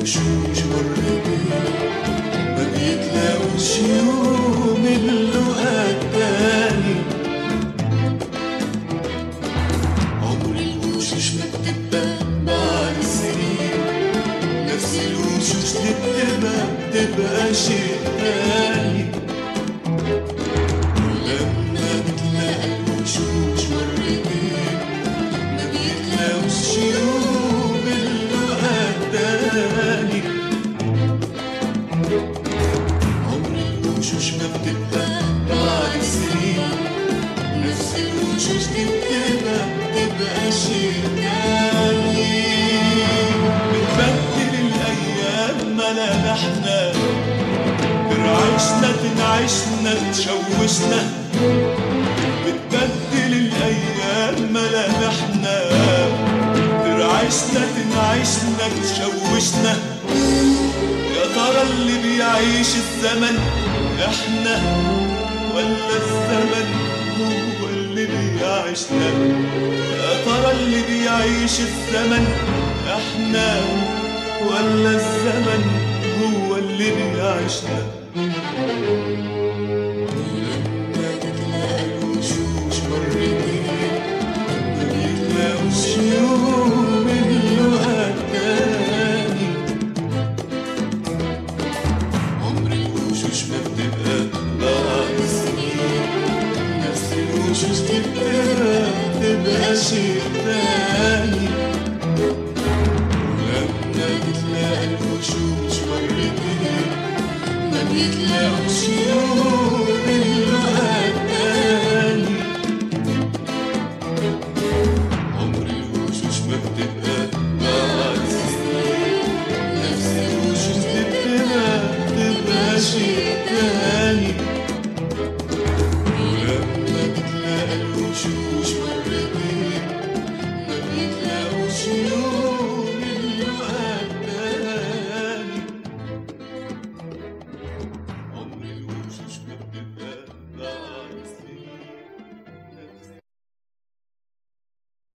الوشوش مرتين ما بيتلاقوش يوم اللقا التاني عمر الوشوش ما بتبقى بعد السنين نفس الوشوش اللي بتبقى بتبقى شيء تاني ولما بتلاقي الوشوش مرتين ما بيتلاقوش يوم اللقا التاني عمر الوشوش ما بتبقى بعد السنين نفس الوشوش دي بتبقى بتبقى شيء تاني بتبدل الأيام ملامحنا ترعشنا تنعشنا تشوشنا بتبدل الأيام ملامحنا ترعشنا تنعشنا تشوشنا يا ترى اللي بيعيش الزمن احنا ولا الزمن هو اللي بيعيشنا يا ترى اللي بيعيش الزمن احنا ولا الزمن هو اللي بيعيشنا لما تتلاقى الوشوش مرتين ما بيتلاقوش يوم اللقا التاني عمر الوشوش ما بتبقى بعد سنين نفس الوشوش دي بتبقى بتبقى شيء تاني ولما بتلاقي الوشوش مرتين ما بيتلاقوش يوم اللقا التاني عمر الوشوش ما بتبقى بعد سنين نفس الوشوش دي بتبقى بتبقى شيء تاني ولما بتلاقي الوشوش مرتين ما بيتلاقوش يوم